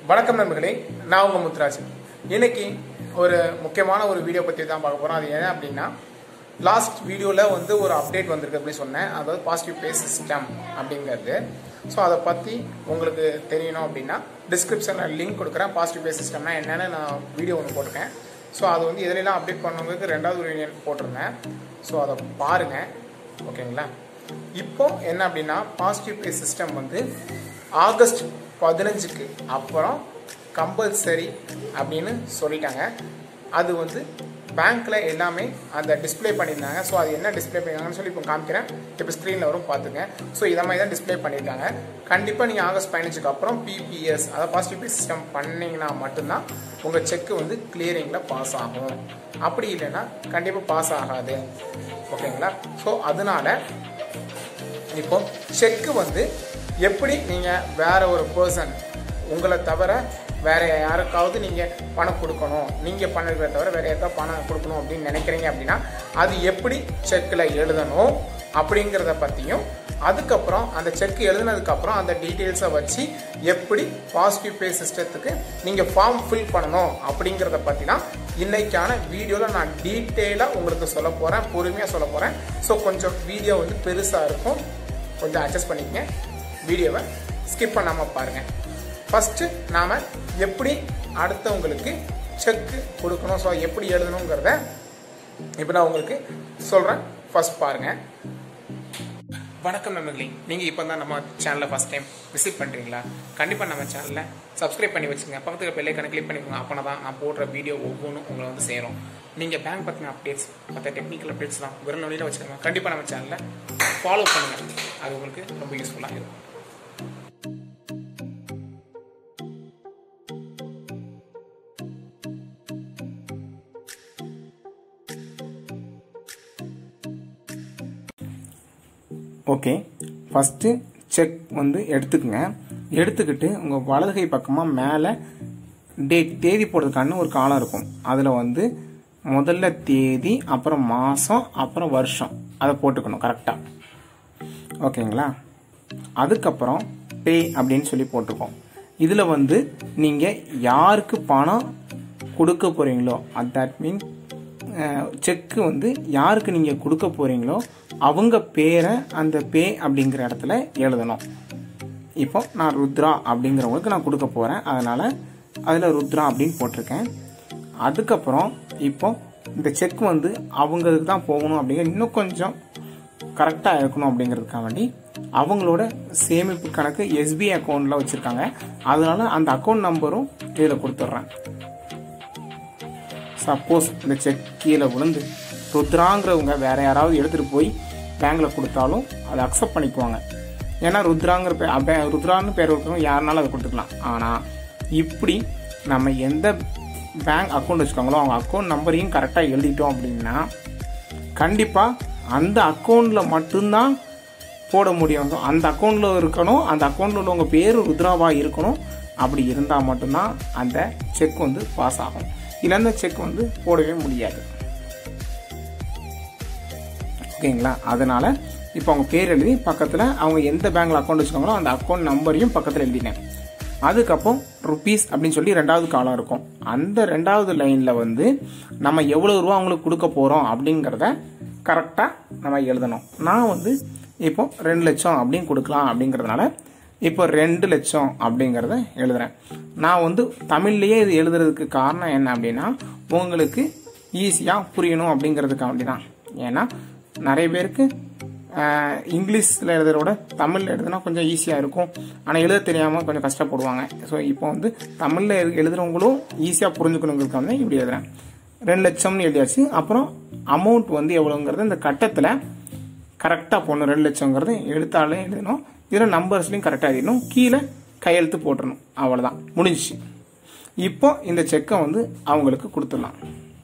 வணக்கம் நண்பர்களே நான் உங்க முத்துராஜ் இன்னைக்கு ஒரு முக்கியமான ஒரு வீடியோ பற்றி தான் பார்க்க போகிறோம் அது என்ன அப்படின்னா லாஸ்ட் வீடியோவில் வந்து ஒரு அப்டேட் வந்திருக்கு அப்படின்னு சொன்னேன் அதாவது பாசிட்டிவ் பே சிஸ்டம் அப்படிங்கிறது ஸோ அதை பற்றி உங்களுக்கு தெரியணும் அப்படின்னா டிஸ்கிரிப்ஷனில் லிங்க் கொடுக்குறேன் பாசிட்டிவ் பே சிஸ்டம்னா என்னென்னு நான் வீடியோ ஒன்று போட்டிருக்கேன் ஸோ அது வந்து எதுலாம் அப்டேட் பண்ணவங்களுக்கு ரெண்டாவது ஒரு வீடியோ போட்டிருந்தேன் ஸோ அதை பாருங்கள் ஓகேங்களா இப்போ என்ன அப்படின்னா பாசிட்டிவ் பே சிஸ்டம் வந்து ஆகஸ்ட் பதினஞ்சுக்கு அப்புறம் கம்பல்சரி அப்படின்னு சொல்லிட்டாங்க அது வந்து பேங்க்ல எல்லாமே அந்த டிஸ்ப்ளே பண்ணியிருந்தாங்க ஸோ அது என்ன டிஸ்ப்ளே பண்ணியிருக்காங்கன்னு சொல்லி இப்போ காமிக்கிறேன் இப்போ ஸ்க்ரீனில் வரும் பார்த்துங்க ஸோ இதை மாதிரி தான் டிஸ்ப்ளே பண்ணியிருக்காங்க கண்டிப்பாக நீங்கள் ஆகஸ்ட் பதினஞ்சுக்கு அப்புறம் பிபிஎஸ் அதாவது பாசிட்டிவ் பே சிஸ்டம் பண்ணீங்கன்னா மட்டும்தான் உங்கள் செக்கு வந்து கிளியரிங்கில் பாஸ் ஆகும் அப்படி இல்லைன்னா கண்டிப்பாக பாஸ் ஆகாது ஓகேங்களா ஸோ அதனால இப்போ செக்கு வந்து எப்படி நீங்கள் வேற ஒரு பர்சன் உங்களை தவிர வேற யாருக்காவது நீங்கள் பணம் கொடுக்கணும் நீங்கள் பண்ணுறத தவிர வேற யாருக்காவது பணம் கொடுக்கணும் அப்படின்னு நினைக்கிறீங்க அப்படின்னா அது எப்படி செக்கில் எழுதணும் அப்படிங்கிறத பற்றியும் அதுக்கப்புறம் அந்த செக் எழுதுனதுக்கப்புறம் அந்த டீட்டெயில்ஸை வச்சு எப்படி பாசிட்டிவ் பே சிஸ்டத்துக்கு நீங்கள் ஃபார்ம் ஃபில் பண்ணணும் அப்படிங்கிறத பற்றி தான் இன்னைக்கான வீடியோவில் நான் டீட்டெயிலாக உங்களுக்கு சொல்ல போகிறேன் பொறுமையாக சொல்ல போகிறேன் ஸோ கொஞ்சம் வீடியோ வந்து பெருசாக இருக்கும் கொஞ்சம் அட்ஜஸ்ட் பண்ணிக்கங்க வீடியோவை ஸ்கிப் பண்ணாமல் பாருங்கள் ஃபஸ்ட்டு நாம் எப்படி அடுத்தவங்களுக்கு செக்கு கொடுக்கணும் ஸோ எப்படி எழுதணுங்கிறத இப்போ நான் உங்களுக்கு சொல்கிறேன் ஃபர்ஸ்ட் பாருங்கள் வணக்கம் நண்பர்களே நீங்கள் இப்போ தான் நம்ம சேனலை ஃபஸ்ட் டைம் விசிட் பண்ணுறீங்களா கண்டிப்பாக நம்ம சேனலில் சப்ஸ்கிரைப் பண்ணி வச்சுங்க பக்கத்தில் பெல்லைக்கான கிளிக் பண்ணிக்கோங்க அப்போனா தான் நான் போடுற வீடியோ ஒவ்வொன்றும் உங்களை வந்து சேரும் நீங்கள் பேங்க் பற்றின அப்டேட்ஸ் மற்ற டெக்னிக்கல் அப்டேட்ஸ்லாம் விரல் நொழியில் வச்சுக்கோங்க கண்டிப்பாக நம்ம சேனலில் ஃபாலோ பண்ணுங்கள் அது உங்களுக்கு ரொம்ப யூஸ்ஃபுல்லாக இருக்கும் ஓகே ஃபஸ்ட்டு செக் வந்து எடுத்துக்கங்க எடுத்துக்கிட்டு உங்கள் வலது கை பக்கமாக மேலே டேட் தேதி போடுறதுக்கான ஒரு காலம் இருக்கும் அதில் வந்து முதல்ல தேதி அப்புறம் மாதம் அப்புறம் வருஷம் அதை போட்டுக்கணும் கரெக்டாக ஓகேங்களா அதுக்கப்புறம் பே அப்படின்னு சொல்லி போட்டிருக்கோம் இதில் வந்து நீங்கள் யாருக்கு பணம் கொடுக்க போகிறீங்களோ தட் மீன் செக்கு வந்து யாருக்கு நீங்கள் கொடுக்க போகிறீங்களோ அவங்க பேரை அந்த பே அப்படிங்கிற இடத்துல எழுதணும் இப்போ நான் ருத்ரா அப்படிங்கிறவங்களுக்கு நான் கொடுக்க போகிறேன் அதனால் அதில் ருத்ரா அப்படின்னு போட்டிருக்கேன் அதுக்கப்புறம் இப்போ இந்த செக் வந்து அவங்களுக்கு தான் போகணும் அப்படிங்கிற இன்னும் கொஞ்சம் கரெக்டாக இருக்கணும் அப்படிங்கிறதுக்காக வேண்டி அவங்களோட சேமிப்பு கணக்கு எஸ்பிஐ அக்கௌண்ட்டில் வச்சுருக்காங்க அதனால அந்த அக்கௌண்ட் நம்பரும் இதில் கொடுத்துட்றேன் சப்போஸ் இந்த செக் கீழே விழுந்து ருத்ராங்கிறவங்க வேற யாராவது எடுத்துகிட்டு போய் பேங்க்கில் கொடுத்தாலும் அதை அக்செப்ட் பண்ணிக்குவாங்க ஏன்னா ருத்ராங்கிற பே அப்ப ருத்ரான்னு பேர் இருக்கிறவங்க யாருனாலும் அதை கொடுத்துக்கலாம் ஆனால் இப்படி நம்ம எந்த பேங்க் அக்கௌண்ட் வச்சுக்காங்களோ அவங்க அக்கௌண்ட் நம்பரையும் கரெக்டாக எழுதிட்டோம் அப்படின்னா கண்டிப்பாக அந்த அக்கௌண்ட்டில் மட்டும்தான் போட முடியும் அந்த அக்கௌண்ட்டில் இருக்கணும் அந்த அக்கௌண்ட்டில் உள்ளவங்க பேர் ருத்ராவாக இருக்கணும் அப்படி இருந்தால் மட்டும்தான் அந்த செக் வந்து பாஸ் ஆகும் இல்லைன்னா செக் வந்து போடவே முடியாது ஓகேங்களா அதனால இப்போ அவங்க பேர் எழுதி பக்கத்தில் அவங்க எந்த பேங்க்ல அக்கௌண்ட் வச்சுக்காங்களோ அந்த அக்கௌண்ட் நம்பரையும் பக்கத்தில் எழுதினேன் அதுக்கப்புறம் ருபீஸ் அப்படின்னு சொல்லி ரெண்டாவது காலம் இருக்கும் அந்த ரெண்டாவது லைனில் வந்து நம்ம எவ்வளோ ரூபா அவங்களுக்கு கொடுக்க போகிறோம் அப்படிங்கிறத கரெக்டாக நம்ம எழுதணும் நான் வந்து இப்போ ரெண்டு லட்சம் அப்படின்னு கொடுக்கலாம் அப்படிங்கிறதுனால இப்போ ரெண்டு லட்சம் அப்படிங்கிறத எழுதுறேன் நான் வந்து தமிழ்லேயே இது எழுதுறதுக்கு காரணம் என்ன அப்படின்னா உங்களுக்கு ஈஸியாக புரியணும் அப்படிங்கிறதுக்காக வேண்டி தான் ஏன்னா நிறைய பேருக்கு இங்கிலீஷில் எழுதுறத விட தமிழில் எழுதுனா கொஞ்சம் ஈஸியாக இருக்கும் ஆனால் எழுத தெரியாமல் கொஞ்சம் கஷ்டப்படுவாங்க ஸோ இப்போ வந்து தமிழில் எழுதுறவங்களும் ஈஸியாக புரிஞ்சுக்கணுங்கிறதுக்காக வந்து இப்படி எழுதுறேன் ரெண்டு லட்சம்னு எழுதியாச்சு அப்புறம் அமௌண்ட் வந்து எவ்வளோங்கிறது இந்த கட்டத்தில் கரெக்டாக போடணும் ரெண்டு லட்சங்கிறது எழுத்தாலே எழுதணும் இதில் நம்பர்ஸ்லையும் கரெக்டாக எழுதணும் கீழே கையெழுத்து போட்டுடணும் அவ்வளோதான் முடிஞ்சிச்சு இப்போ இந்த செக்கை வந்து அவங்களுக்கு கொடுத்துடலாம்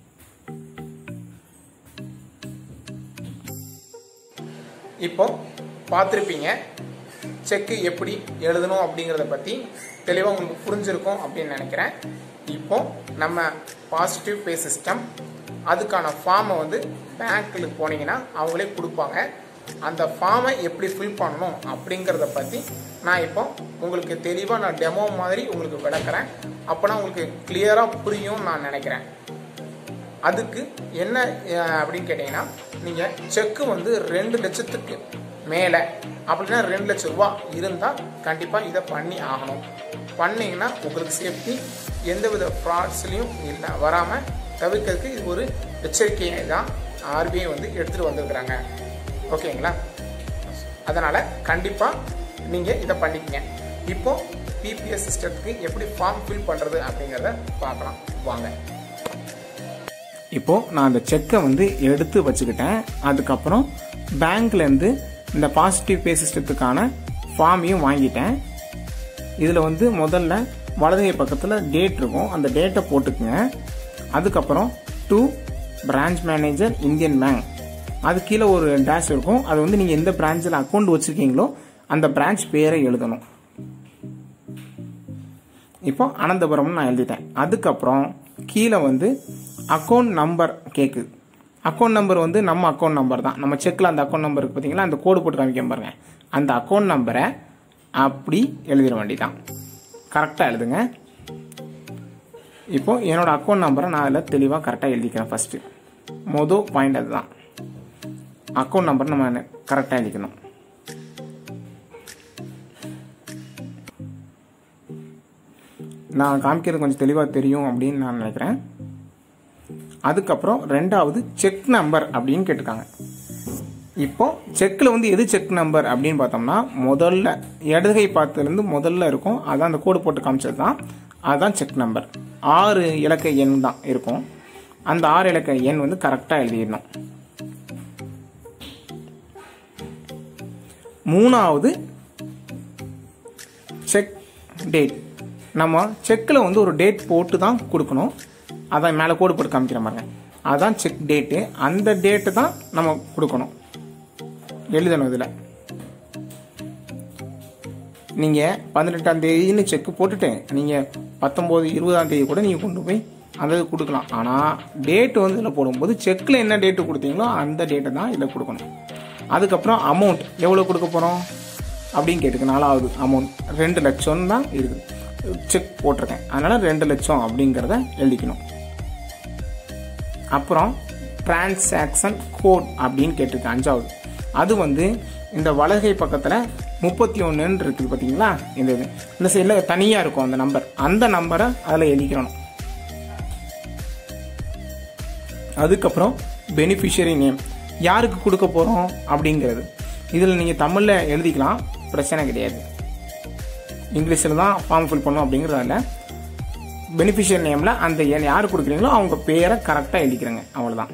இப்போ பார்த்துருப்பீங்க செக்கு எப்படி எழுதணும் அப்படிங்கிறத பற்றி தெளிவாக உங்களுக்கு புரிஞ்சிருக்கும் அப்படின்னு நினைக்கிறேன் இப்போ நம்ம பாசிட்டிவ் பே சிஸ்டம் அதுக்கான ஃபார்மை வந்து பேங்க்கில் போனீங்கன்னா அவங்களே கொடுப்பாங்க அந்த ஃபார்மை எப்படி ஃபில் பண்ணணும் அப்படிங்கிறத பற்றி நான் இப்போ உங்களுக்கு தெளிவாக நான் டெமோ மாதிரி உங்களுக்கு விளக்குறேன் அப்போனா உங்களுக்கு கிளியராக புரியும் நான் நினைக்கிறேன் அதுக்கு என்ன அஹ், அப்படின்னு கேட்டிங்கன்னா நீங்கள் செக்கு வந்து ரெண்டு லட்சத்துக்கு மேலே அப்படின்னா ரெண்டு லட்ச ரூபா இருந்தால் கண்டிப்பாக இதை பண்ணி ஆகணும் பண்ணீங்கன்னா உங்களுக்கு சேஃப்டி எந்தவித ஃப்ராட்ஸ்லையும் இல்லை வராமல் தவிர்க்கிறதுக்கு இது ஒரு எச்சரிக்கையை தான் ஆர்பிஐ வந்து எடுத்துகிட்டு வந்திருக்கிறாங்க ஓகேங்களா அதனால் கண்டிப்பாக நீங்கள் இதை பண்ணிக்கங்க இப்போ பிபிஎஸ் சிஸ்டத்துக்கு எப்படி ஃபார்ம் ஃபில் பண்ணுறது அப்படிங்கிறத பார்க்கலாம் வாங்க இப்போ நான் அந்த செக்கை வந்து எடுத்து வச்சுக்கிட்டேன் அதுக்கப்புறம் பேங்க்லேருந்து இந்த பாசிட்டிவ் பே சிஸ்டத்துக்கான ஃபார்மையும் வாங்கிட்டேன் இதில் வந்து முதல்ல வலதுகை பக்கத்தில் டேட் இருக்கும் அந்த டேட்டை போட்டுக்குங்க அதுக்கப்புறம் to branch manager Indian Bank அது கீழே ஒரு டேஷ் இருக்கும் அது வந்து நீங்கள் எந்த பிரான்ச்சில் அக்கௌண்ட் வச்சுருக்கீங்களோ அந்த பிரான்ச் பேரை எழுதணும் இப்போ அனந்தபுரம்னு நான் எழுதிட்டேன் அதுக்கப்புறம் கீழே வந்து அக்கௌண்ட் நம்பர் கேட்குது அக்கௌண்ட் நம்பர் வந்து நம்ம அக்கௌண்ட் நம்பர் தான் நம்ம செக்கில் அந்த அக்கௌண்ட் நம்பர் இருக்கு பார்த்தீங்களா அந்த கோடு போட்டு காமிக்க பாருங்க அந்த அக்கௌண்ட் நம்பரை அப்படி எழுதிட வேண்டியதான் கரெக்டாக எழுதுங்க இப்போ என்னோட அக்கௌண்ட் நம்பரை நான் அதில் தெளிவாக கரெக்டாக எழுதிக்கிறேன் ஃபர்ஸ்ட் மொதல் பாயிண்ட் அதுதான் அக்கௌண்ட் நம்பர் நம்ம கரெக்டாக எழுதிக்கணும் நான் காமிக்கிறது கொஞ்சம் தெளிவாக தெரியும் அப்படின்னு நான் நினைக்கிறேன் அதுக்கப்புறம் ரெண்டாவது செக் நம்பர் அப்படின்னு கேட்டிருக்காங்க இப்போ செக்கில் வந்து எது செக் நம்பர் அப்படின்னு பார்த்தோம்னா முதல்ல இடதுகை பார்த்ததுலேருந்து முதல்ல இருக்கும் அதான் அந்த கோடு போட்டு காமிச்சது தான் அதுதான் செக் நம்பர் ஆறு இலக்க எண் தான் இருக்கும் அந்த ஆறு இலக்க எண் வந்து கரெக்டாக எழுதிடணும் மூணாவது செக் டேட் நம்ம செக்கில் வந்து ஒரு டேட் போட்டு தான் கொடுக்கணும் அதான் மேலே கோடு போட்டு காமிக்கிற பாருங்க அதான் செக் டேட்டு அந்த டேட்டு தான் நம்ம கொடுக்கணும் எழுதணும் இதில் நீங்கள் பதினெட்டாம் தேதின்னு செக் போட்டுட்டு நீங்கள் பத்தொம்போது இருபதாம் தேதி கூட நீங்கள் கொண்டு போய் அந்த இது கொடுக்கலாம் ஆனால் டேட்டு வந்து இதில் போடும்போது செக்கில் என்ன டேட்டு கொடுத்தீங்களோ அந்த டேட்டை தான் இதில் கொடுக்கணும் அதுக்கப்புறம் அமௌண்ட் எவ்வளோ கொடுக்க போகிறோம் அப்படின்னு கேட்டுக்கு நாலாவது அமௌண்ட் ரெண்டு லட்சம் தான் இருக்குது செக் போட்டிருக்கேன் அதனால் ரெண்டு லட்சம் அப்படிங்கிறத எழுதிக்கணும் அப்புறம் டிரான்சாக்ஷன் கோட் அப்படின்னு கேட்டிருக்கேன் அஞ்சாவது அது வந்து இந்த வலகை பக்கத்தில் முப்பத்தி ஒன்றுன்னு இருக்குது பார்த்தீங்களா இந்த இது இந்த சைடில் தனியாக இருக்கும் அந்த நம்பர் அந்த நம்பரை அதில் எழுதிக்கணும் அதுக்கப்புறம் பெனிஃபிஷியரி நேம் யாருக்கு கொடுக்க போகிறோம் அப்படிங்கிறது இதில் நீங்கள் தமிழில் எழுதிக்கலாம் பிரச்சனை கிடையாது இங்கிலீஷில் தான் ஃபார்ம் ஃபில் பண்ணணும் அப்படிங்கிறதால பெனிஃபிஷியர் நேமில் அந்த எண் யார் கொடுக்குறீங்களோ அவங்க பேரை கரெக்டாக எழுதிக்கிறேங்க அவ்வளோதான்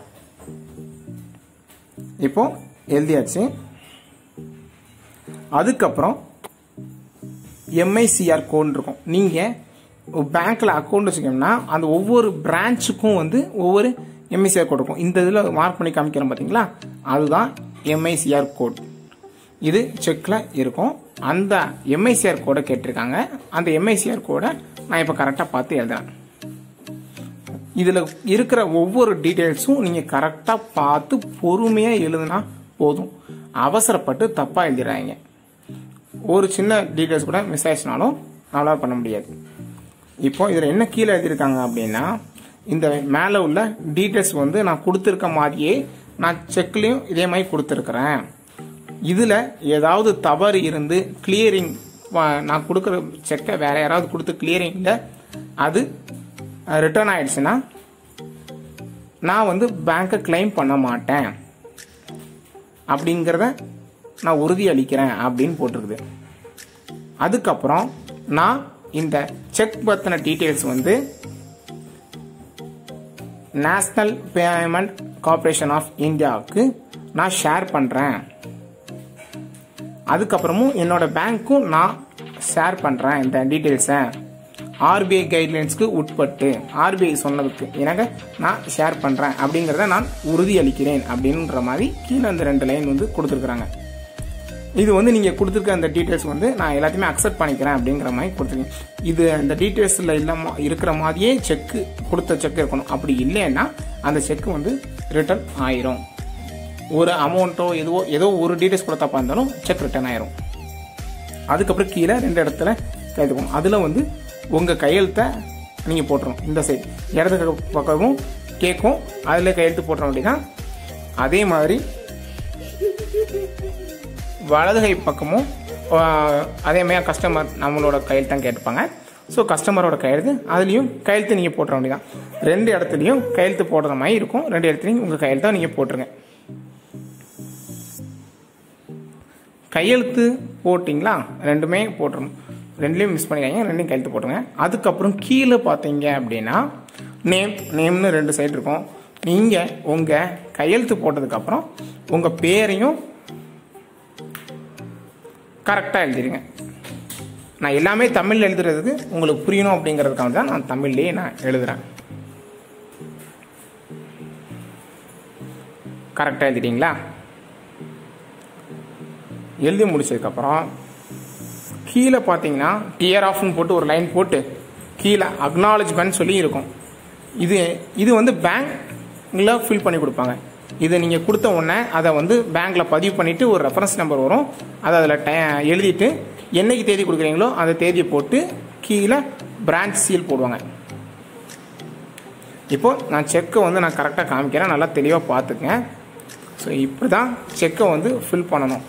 இப்போ எழுதியாச்சு அதுக்கப்புறம் எம்ஐசிஆர் கோட் இருக்கும் நீங்கள் பேங்க்கில் அக்கௌண்ட் வச்சுக்கோங்கன்னா அந்த ஒவ்வொரு பிரான்ச்சுக்கும் வந்து ஒவ்வொரு எம்ஐசிஆர் கோட் இருக்கும் இந்த இதில் மார்க் பண்ணி காமிக்கிறோம் பார்த்தீங்களா அதுதான் எம்ஐசிஆர் கோட் இது செக்கில் இருக்கும் அந்த எம்ஐசிஆர் கோடை கேட்டிருக்காங்க அந்த எம்ஐசிஆர் கோடை நான் இப்போ கரெக்டாக பார்த்து எழுதுறேன் இதில் இருக்கிற ஒவ்வொரு டீட்டெயில்ஸும் நீங்கள் கரெக்டாக பார்த்து பொறுமையாக எழுதுனா போதும் அவசரப்பட்டு தப்பாக எழுதிடுறாங்க ஒரு சின்ன டீட்டெயில்ஸ் கூட மிஸ் ஆயிடுச்சுனாலும் நம்மளால் பண்ண முடியாது இப்போ இதில் என்ன கீழே எழுதியிருக்காங்க அப்படின்னா இந்த மேலே உள்ள டீட்டெயில்ஸ் வந்து நான் கொடுத்துருக்க மாதிரியே நான் செக்லேயும் இதே மாதிரி கொடுத்துருக்குறேன் இதில் ஏதாவது தவறு இருந்து கிளியரிங் நான் கொடுக்குற செக்கை வேற யாராவது கொடுத்து கிளியரிங்கில் அது ரிட்டர்ன் ஆயிடுச்சுன்னா நான் வந்து பேங்க்கை கிளைம் பண்ண மாட்டேன் அப்படிங்கிறத நான் உறுதி அளிக்கிறேன் அப்படின்னு போட்டிருக்குது அதுக்கப்புறம் நான் இந்த செக் பற்றின டீட்டெயில்ஸ் வந்து நேஷ்னல் பேமெண்ட் கார்பரேஷன் ஆஃப் இந்தியாவுக்கு நான் ஷேர் பண்ணுறேன் அதுக்கப்புறமும் என்னோட பேங்க்கும் நான் ஷேர் பண்ணுறேன் இந்த டீட்டெயில்ஸை ஆர்பிஐ கைட்லைன்ஸ்க்கு உட்பட்டு ஆர்பிஐ சொன்னதுக்கு எனக்கு நான் ஷேர் பண்ணுறேன் அப்படிங்கிறத நான் உறுதி அளிக்கிறேன் அப்படின்ற மாதிரி கீழே அந்த ரெண்டு லைன் வந்து கொடுத்துருக்குறாங்க இது வந்து நீங்கள் கொடுத்துருக்க அந்த டீட்டெயில்ஸ் வந்து நான் எல்லாத்தையுமே அக்செப்ட் பண்ணிக்கிறேன் அப்படிங்கிற மாதிரி கொடுத்துருக்கீங்க இது அந்த டீட்டெயில்ஸில் இல்லாம இருக்கிற மாதிரியே செக்கு கொடுத்த செக் இருக்கணும் அப்படி இல்லைன்னா அந்த செக் வந்து ரிட்டர்ன் ஆயிரும் ஒரு அமௌண்ட்டோ எதுவோ ஏதோ ஒரு டீட்டெயில்ஸ் கூட தப்பாக இருந்தாலும் செக் ரிட்டர்ன் ஆயிரும் அதுக்கப்புறம் கீழே ரெண்டு இடத்துல கையெழுத்து போடணும் அதில் வந்து உங்கள் கையெழுத்தை நீங்கள் போட்டுரும் இந்த சைடு இடது பக்கமும் கேட்கும் அதில் கையெழுத்து போட்டுற வேண்டியதான் அதே மாதிரி வலது கை பக்கமும் ஆஹ், அதே மாதிரி கஸ்டமர் நம்மளோட கையெழுத்து தான் கேட்டுப்பாங்க ஸோ கஸ்டமரோட கையெழுத்து அதுலேயும் கையெழுத்து நீங்கள் போட்டுற வேண்டியதான் ரெண்டு இடத்துலையும் கையெழுத்து போடுற மாதிரி இருக்கும் ரெண்டு இடத்துலையும் உங்கள் கையெழுத்தை நீங்கள் போட்டுருங்க கையெழுத்து போட்டிங்களா ரெண்டுமே போட்டுருணும் ரெண்டுலேயும் மிஸ் பண்ணிக்காங்க ரெண்டையும் கையெழுத்து போட்டுருங்க அதுக்கப்புறம் கீழே பார்த்தீங்க அப்படின்னா நேம் நேம்னு ரெண்டு சைடு இருக்கும் நீங்கள் உங்கள் கையெழுத்து போட்டதுக்கப்புறம் உங்கள் பேரையும் கரெக்டாக எழுதிடுங்க நான் எல்லாமே தமிழில் எழுதுறதுக்கு உங்களுக்கு புரியணும் அப்படிங்கிறதுக்காக தான் நான் தமிழ்லேயே நான் எழுதுறேன் கரெக்டாக எழுதிட்டீங்களா எழுதி முடிச்சதுக்கப்புறம் கீழே பார்த்தீங்கன்னா டியர் ஆஃப்னு போட்டு ஒரு லைன் போட்டு கீழே அக்னாலஜ்மெண்ட் சொல்லி இருக்கும் இது இது வந்து பேங்க்ல ஃபில் பண்ணி கொடுப்பாங்க இதை நீங்கள் கொடுத்த உடனே அதை வந்து பேங்க்கில் பதிவு பண்ணிவிட்டு ஒரு ரெஃபரன்ஸ் நம்பர் வரும் அதை அதில் டை எழுதிட்டு என்னைக்கு தேதி கொடுக்குறீங்களோ அந்த தேதியை போட்டு கீழே பிரான்ச் சீல் போடுவாங்க இப்போ நான் செக்கை வந்து நான் கரெக்டாக காமிக்கிறேன் நல்லா தெளிவாக பார்த்துக்குங்க ஸோ இப்படி தான் செக்கை வந்து ஃபில் பண்ணணும்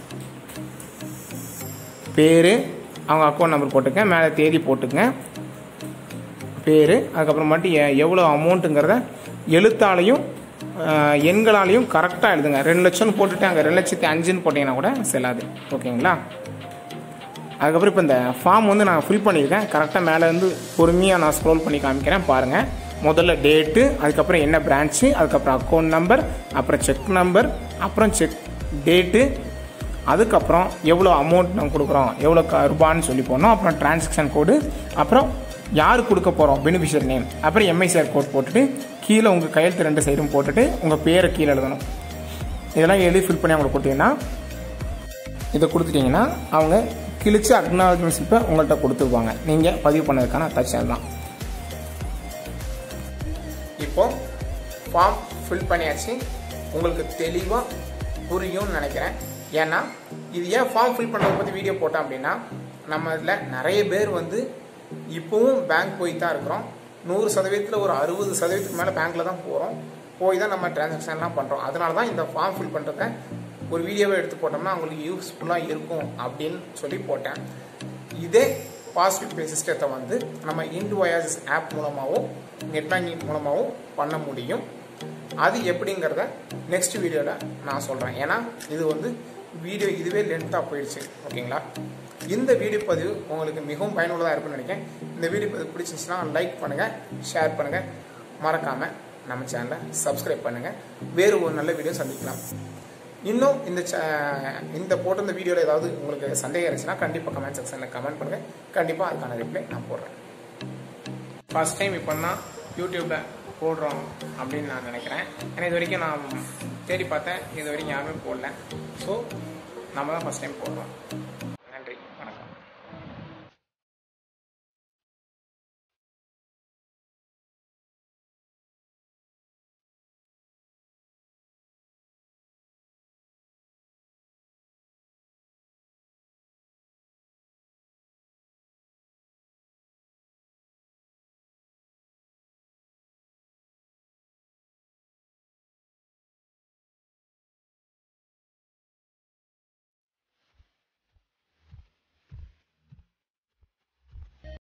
பேர் அவங்க அக்கௌண்ட் நம்பர் போட்டுக்கங்க மேலே தேதி போட்டுக்கங்க பேர் அதுக்கப்புறமாட்டி எ- எவ்வளோ அமௌண்ட்டுங்கிறத எழுத்தாலையும் அஹ், எண்களாலையும் கரெக்டாக எழுதுங்க ரெண்டு லட்சம்னு போட்டுட்டு அங்கே ரெண்டு லட்சத்தி அஞ்சுன்னு போட்டிங்கன்னா கூட செல்லாது ஓகேங்களா அதுக்கப்புறம் இப்போ இந்த ஃபார்ம் வந்து நான் ஃபில் பண்ணியிருக்கேன் கரெக்டாக மேலே இருந்து பொறுமையாக நான் ஸ்க்ரோல் பண்ணி காமிக்கிறேன் பாருங்கள் முதல்ல டேட்டு அதுக்கப்புறம் என்ன பிரான்ச்சு அதுக்கப்புறம் அக்கௌண்ட் நம்பர் அப்புறம் செக் நம்பர் அப்புறம் செக் டேட்டு அதுக்கப்புறம் எவ்வளோ அமௌண்ட் நம்ம கொடுக்குறோம் எவ்வளோ க- ரூபான்னு சொல்லி போடணும் அப்புறம் டிரான்சாக்ஷன் கோடு அப்புறம் யார் கொடுக்க போகிறோம் பெனிஃபிஷியரி நேம் அப்புறம் எம்ஐசிஆர் கோட் போட்டுட்டு கீழே உங்கள் கையெழுத்து ரெண்டு சைடும் போட்டுட்டு உங்கள் பேரை கீழே எழுதணும் இதெல்லாம் எழுதி ஃபில் பண்ணி அவங்களுக்கு கொடுத்தீங்கன்னா இதை கொடுத்துட்டீங்கன்னா அவங்க கிழிச்சு அக்னாலஜ்மெண்ட் ஸ்லிப்பை உங்கள்கிட்ட கொடுத்துருப்பாங்க நீங்கள் பதிவு பண்ணதுக்கான தச்சல் தான் இப்போ ஃபார்ம் ஃபில் பண்ணியாச்சு உங்களுக்கு தெளிவாக புரியும்னு நினைக்கிறேன் ஏன்னா இது ஏன் ஃபார்ம் ஃபில் பண்ணுறதை பற்றி வீடியோ போட்டேன் அப்படின்னா நம்ம இதில் நிறைய பேர் வந்து இப்போவும் பேங்க் போய் தான் இருக்கிறோம் நூறு சதவீதத்தில் ஒரு அறுபது சதவீதத்துக்கு மேலே பேங்க்கில் தான் போகிறோம் போய் தான் நம்ம டிரான்சாக்ஷன்லாம் பண்ணுறோம் அதனால தான் இந்த ஃபார்ம் ஃபில் பண்ணுறத ஒரு வீடியோவை எடுத்து போட்டோம்னா உங்களுக்கு யூஸ்ஃபுல்லாக இருக்கும் அப்படின்னு சொல்லி போட்டேன் இதே பாசிட்டிவ் பே சிஸ்டத்தை வந்து நம்ம இன்டுவயாசிஸ் ஆப் மூலமாகவும் நெட் பேங்கிங் மூலமாகவும் பண்ண முடியும் அது எப்படிங்கிறத நெக்ஸ்ட் வீடியோவில் நான் சொல்கிறேன் ஏன்னா இது வந்து வீடியோ இதுவே லென்த்தாக போயிடுச்சு ஓகேங்களா இந்த வீடியோ பதிவு உங்களுக்கு மிகவும் பயனுள்ளதாக இருக்கும்னு நினைக்கிறேன் இந்த வீடியோ பதிவு பிடிச்சிருந்துச்சுன்னா லைக் பண்ணுங்கள் ஷேர் பண்ணுங்கள் மறக்காமல் நம்ம சேனலை சப்ஸ்கிரைப் பண்ணுங்கள் வேறு ஒரு நல்ல வீடியோ சந்திக்கலாம் இன்னும் இந்த ச- இந்த போட்ட இந்த வீடியோவில் ஏதாவது உங்களுக்கு சந்தேகம் இருந்துச்சுன்னா கண்டிப்பாக கமெண்ட் செக்ஷனில் கமெண்ட் பண்ணுங்கள் கண்டிப்பாக அதுக்கான ரிப்ளை நான் போடுறேன் ஃபர்ஸ்ட் டைம் இப்போ தான் யூடியூப்பில் போடுறோம் அப்படின்னு நான் நினைக்கிறேன் ஏன்னா இது வரைக்கும் நான் தேடி பார்த்தேன் இது வரைக்கும் யாருமே போடல ஸோ நம்ம தான் ஃபர்ஸ்ட் டைம் போடுறோம்